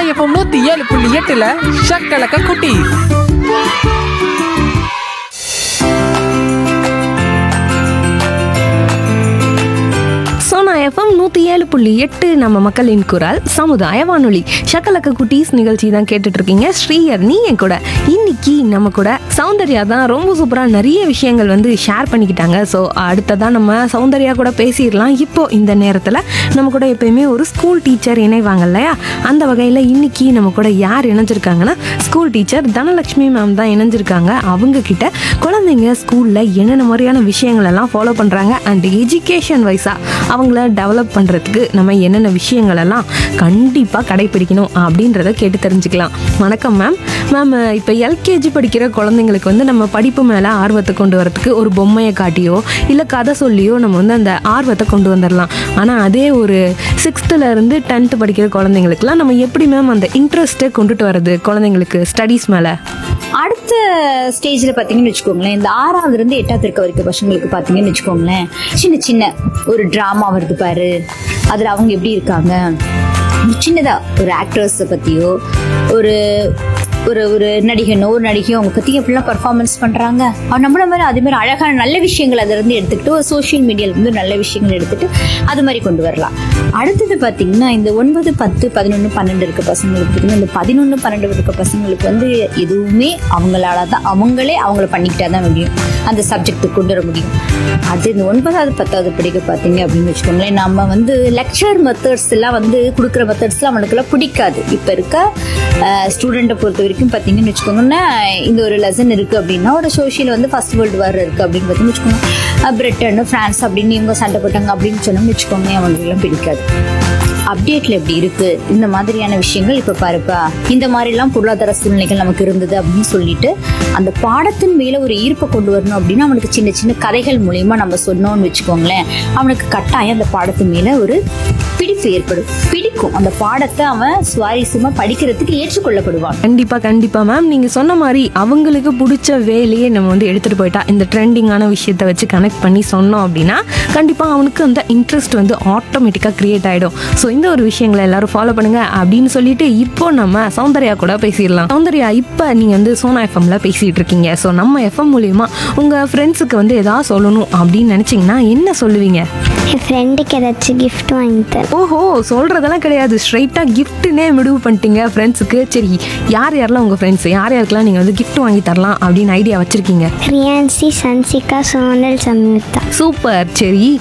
FM நூத்தி ஏழு புள்ளி எட்டுல ஷக்கலக்க குட்டி சோனா எஃப்எம் நூற்றி ஏழு புள்ளி எட்டு நம்ம மக்களின் குரல் சமுதாய வானொலி ஷக்கலக்க குட்டீஸ் நிகழ்ச்சி தான் கேட்டுட்டு இருக்கீங்க ஸ்ரீயர் நீ என் கூட இன்னைக்கு நம்ம கூட சௌந்தர்யா தான் ரொம்ப சூப்பராக நிறைய விஷயங்கள் வந்து ஷேர் பண்ணிக்கிட்டாங்க ஸோ அடுத்ததான் நம்ம சௌந்தர்யா கூட பேசிடலாம் இப்போ இந்த நேரத்தில் நம்ம கூட எப்பயுமே ஒரு ஸ்கூல் டீச்சர் இணைவாங்க இல்லையா அந்த வகையில் இன்னைக்கு நம்ம கூட யார் இணைஞ்சிருக்காங்கன்னா ஸ்கூல் டீச்சர் தனலட்சுமி மேம் தான் இணைஞ்சிருக்காங்க அவங்க கிட்ட குழந்தைங்க ஸ்கூலில் என்னென்ன மாதிரியான விஷயங்கள் எல்லாம் ஃபாலோ பண்ணுறாங்க அண்ட் எஜுகேஷன் வைஸாக அவங்கள டெவலப் பண்ணுறதுக்கு நம்ம என்னென்ன விஷயங்கள் எல்லாம் கண்டிப்பாக கடைப்பிடிக்கணும் அப்படின்றத கேட்டு தெரிஞ்சுக்கலாம் வணக்கம் மேம் மேம் இப்போ எல்கேஜி படிக்கிற குழந்தைங்களுக்கு வந்து நம்ம படிப்பு மேலே ஆர்வத்தை கொண்டு வரதுக்கு ஒரு பொம்மையை காட்டியோ இல்லை கதை சொல்லியோ நம்ம வந்து அந்த ஆர்வத்தை கொண்டு வந்துடலாம் ஆனால் அதே ஒரு சிக்ஸ்த்துல இருந்து டென்த்து படிக்கிற குழந்தைங்களுக்குலாம் நம்ம எப்படி மேம் அந்த இன்ட்ரெஸ்ட்டை கொண்டுட்டு வர்றது குழந்தைங்களுக்கு ஸ்டடீஸ் மேலே அடுத்த ஸ்டேஜ்ல பாத்தீங்கன்னு வச்சுக்கோங்களேன் இந்த ஆறாவதுல இருந்து எட்டாவது இருக்க வரைக்கும் பசங்களுக்கு பாத்தீங்கன்னு வச்சுக்கோங்களேன் சின்ன சின்ன ஒரு டிராமா வருது பாரு அதுல அவங்க எப்படி இருக்காங்க சின்னதா ஒரு ஆக்டர்ஸை பத்தியோ ஒரு ஒரு ஒரு நடிகனோ ஒரு நடிகையோ அவங்க பத்தி எப்படிலாம் பர்ஃபார்மன்ஸ் பண்றாங்க அவன் நம்மள மாதிரி அதே மாதிரி அழகான நல்ல விஷயங்கள் அதுல இருந்து எடுத்துக்கிட்டு ஒரு சோஷியல் மீடியால இருந்து நல்ல விஷயங்கள் எடுத்துட்டு அது மாதிரி கொண்டு வரலாம் அடுத்தது பாத்தீங்கன்னா இந்த ஒன்பது பத்து பதினொன்று பன்னெண்டு இருக்க பசங்களுக்கு பார்த்தீங்கன்னா இந்த பதினொன்று பன்னெண்டு இருக்க பசங்களுக்கு வந்து எதுவுமே அவங்களால தான் அவங்களே அவங்கள பண்ணிக்கிட்டா தான் முடியும் அந்த சப்ஜெக்ட்டுக்கு கொண்டு வர முடியும் அது இந்த ஒன்பதாவது பத்தாவது படிக்க பார்த்தீங்க அப்படின்னு வச்சுக்கோங்களேன் நம்ம வந்து லெக்சர் மெத்தட்ஸ் எல்லாம் வந்து கொடுக்குற மெத்தட்ஸ்லாம் அவனுக்குலாம் பிடிக்காது இப்போ இருக்க ஸ்டூடெண்ட்டை பொறுத்த வரைக்கும் பார்த்தீங்கன்னு வச்சுக்கோங்கன்னா இந்த ஒரு லெசன் இருக்கு அப்படின்னா ஒரு சோஷியல் வந்து ஃபர்ஸ்ட் வேர்ல்டு வார் இருக்கு அப்படின்னு பார்த்தீங்கன்னு வச்சுக்கோங்க பிரிட்டன் பிரான்ஸ் அப்படின்னு இவங்க சண்டை போட்டாங்க அப்படின்னு சொன்னோம்னு வச்சுக்கோங்க அவங்களுக்குலாம் பிடிக்காது அப்டேட்ல எப்படி இருக்கு இந்த மாதிரியான விஷயங்கள் இப்ப பாருப்பா இந்த மாதிரி எல்லாம் பொருளாதார சூழ்நிலைகள் நமக்கு இருந்தது அப்படின்னு சொல்லிட்டு அந்த பாடத்தின் மேல ஒரு ஈர்ப்பை கொண்டு வரணும் அப்படின்னா அவனுக்கு சின்ன சின்ன கதைகள் மூலியமா நம்ம சொன்னோம்னு வச்சுக்கோங்களேன் அவனுக்கு கட்டாயம் அந்த பாடத்தின் மேல ஒரு பிடிப்பு ஏற்படும் பிடிக்கும் அந்த பாடத்தை அவன் சுவாரஸ்யமா படிக்கிறதுக்கு ஏற்றுக்கொள்ளப்படுவான் கண்டிப்பா கண்டிப்பா மேம் நீங்க சொன்ன மாதிரி அவங்களுக்கு பிடிச்ச வேலையே நம்ம வந்து எடுத்துட்டு போயிட்டா இந்த ட்ரெண்டிங்கான விஷயத்த வச்சு கனெக்ட் பண்ணி சொன்னோம் அப்படின்னா கண்டிப்பா அவனுக்கு அந்த இன்ட்ரெஸ்ட் வந்து ஆட்டோமேட்டிக்கா கிரியேட் ஆயிடும் ஸோ இந்த ஒரு விஷயங்களை எல்லாரும் ஃபாலோ பண்ணுங்க அப்படின்னு சொல்லிட்டு இப்போ நம்ம சௌந்தர்யா கூட பேசிடலாம் சௌந்தர்யா இப்போ நீங்க வந்து சோனா எஃப்எம்ல பேசிட்டு இருக்கீங்க ஸோ நம்ம எஃப்எம் மூலியமா உங்க ஃப்ரெண்ட்ஸுக்கு வந்து ஏதாவது சொல்லணும் அப்படின்னு நினைச்சீங்கன்னா என்ன சொல்லுவீங்க என் ஃப்ரெண்டுக்கு ஏதாச்சும் கிஃப்ட் வாங்கி தரேன் ஓஹோ சொல்றதெல்லாம் கிடையாது ஸ்ட்ரைட்டா கிஃப்ட்னே முடிவு பண்ணிட்டீங்க ஃப்ரெண்ட்ஸுக்கு சரி யார் யாரெல்லாம் உங்க ஃப்ரெண்ட்ஸ் யார் யாருக்கெல்லாம் நீங்க வந்து gift வாங்கி தரலாம் அப்படின்னு ஐடியா வச்சிருக்கீங்க ரியான்சி சன்சிகா சோனல் சம்யுக்தா சூப்பர் சரி